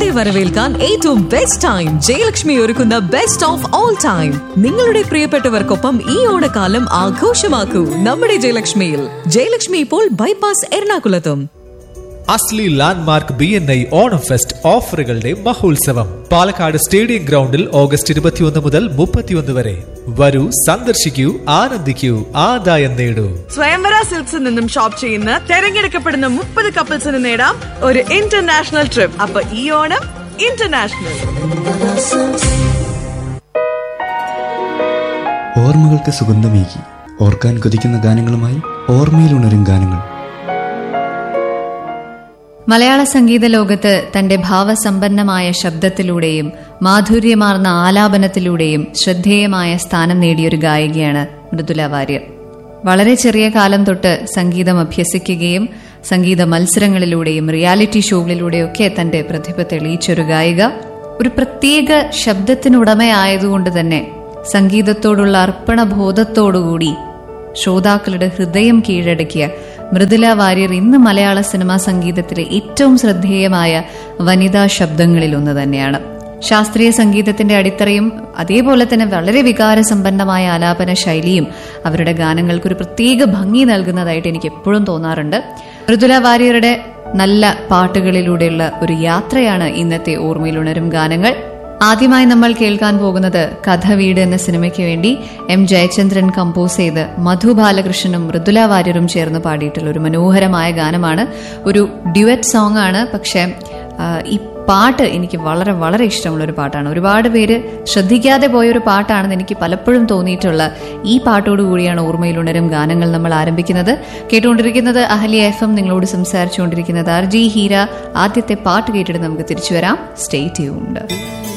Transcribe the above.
ഓണത്തെ വരവേൽക്കാൻ ഏറ്റവും ബെസ്റ്റ് ടൈം ജയലക്ഷ്മി ഒരുക്കുന്ന ബെസ്റ്റ് ഓഫ് ഓൾ ടൈം നിങ്ങളുടെ പ്രിയപ്പെട്ടവർക്കൊപ്പം ഈ ഓണക്കാലം ആഘോഷമാക്കൂ നമ്മുടെ ജയലക്ഷ്മിയിൽ ജയലക്ഷ്മി ഇപ്പോൾ ബൈപ്പാസ് എറണാകുളത്തും അസ്ലി landmark B N I Onam fest ഓഫറുകളുടെ മഹോത്സവം പാലക്കാട് സ്റ്റേഡിയം ഗ്രൗണ്ടിൽ ഓഗസ്റ്റ് ഇരുപത്തിയൊന്ന് മുതൽ മുപ്പത്തിയൊന്ന് വരെ വരൂ സന്ദർശിക്കൂ ആനന്ദിക്കൂ ആദായം നേടൂ സ്വയംവര സിൽക്സിൽ നിന്നും ഷോപ്പ് ചെയ്യുന്ന തെരഞ്ഞെടുക്കപ്പെടുന്ന മുപ്പത് കപ്പിൾസിന് നേടാം ഒരു ഇന്റർനാഷണൽ ട്രിപ്പ് അപ്പൊ ഈ ഓണം ഇന്റർനാഷണൽ ഓർമ്മകൾക്ക് സുഗന്ധമേകി ഓർക്കാൻ കൊതിക്കുന്ന ഗാനങ്ങളുമായി ഓർമ്മയിലുണരും ഗാനങ്ങൾ മലയാള സംഗീത ലോകത്ത് തന്റെ ഭാവസമ്പന്നമായ ശബ്ദത്തിലൂടെയും മാധുര്യമാർന്ന ആലാപനത്തിലൂടെയും ശ്രദ്ധേയമായ സ്ഥാനം നേടിയൊരു ഗായികയാണ് മൃദുല വാര്യർ വളരെ ചെറിയ കാലം തൊട്ട് സംഗീതം അഭ്യസിക്കുകയും സംഗീത മത്സരങ്ങളിലൂടെയും റിയാലിറ്റി ഷോകളിലൂടെയൊക്കെ തന്റെ പ്രതിഭ തെളിയിച്ചൊരു ഗായിക ഒരു പ്രത്യേക ശബ്ദത്തിനുടമയായതുകൊണ്ട് തന്നെ സംഗീതത്തോടുള്ള അർപ്പണബോധത്തോടുകൂടി ശ്രോതാക്കളുടെ ഹൃദയം കീഴടക്കിയ മൃദുല വാര്യർ ഇന്ന് മലയാള സിനിമാ സംഗീതത്തിലെ ഏറ്റവും ശ്രദ്ധേയമായ വനിതാ ശബ്ദങ്ങളിൽ ഒന്ന് തന്നെയാണ് ശാസ്ത്രീയ സംഗീതത്തിന്റെ അടിത്തറയും അതേപോലെ തന്നെ വളരെ വികാരസമ്പന്നമായ ആലാപന ശൈലിയും അവരുടെ ഗാനങ്ങൾക്ക് ഒരു പ്രത്യേക ഭംഗി നൽകുന്നതായിട്ട് എനിക്ക് എപ്പോഴും തോന്നാറുണ്ട് മൃദുല വാര്യരുടെ നല്ല പാട്ടുകളിലൂടെയുള്ള ഒരു യാത്രയാണ് ഇന്നത്തെ ഓർമ്മയിലുണരും ഗാനങ്ങൾ ആദ്യമായി നമ്മൾ കേൾക്കാൻ പോകുന്നത് കഥ വീട് എന്ന സിനിമയ്ക്ക് വേണ്ടി എം ജയചന്ദ്രൻ കമ്പോസ് ചെയ്ത് മധു ബാലകൃഷ്ണനും മൃദുല വാര്യരും ചേർന്ന് പാടിയിട്ടുള്ള ഒരു മനോഹരമായ ഗാനമാണ് ഒരു ഡ്യുവറ്റ് സോങ് ആണ് പക്ഷേ ആ, ഈ പാട്ട് എനിക്ക് വളരെ വളരെ ഇഷ്ടമുള്ള ഒരു പാട്ടാണ് ഒരുപാട് പേര് ശ്രദ്ധിക്കാതെ പോയ ഒരു പാട്ടാണെന്ന് എനിക്ക് പലപ്പോഴും തോന്നിയിട്ടുള്ള ഈ പാട്ടോട് കൂടിയാണ് ഓർമ്മയിലുണരും ഗാനങ്ങൾ നമ്മൾ ആരംഭിക്കുന്നത് കേട്ടുകൊണ്ടിരിക്കുന്നത് അഹല്യ എഫ് എം നിങ്ങളോട് സംസാരിച്ചുകൊണ്ടിരിക്കുന്നത് ആർ ജി ഹീര ആദ്യത്തെ പാട്ട് കേട്ടിട്ട് നമുക്ക് തിരിച്ചു വരാം സ്റ്റേ ട്യൂൺഡ്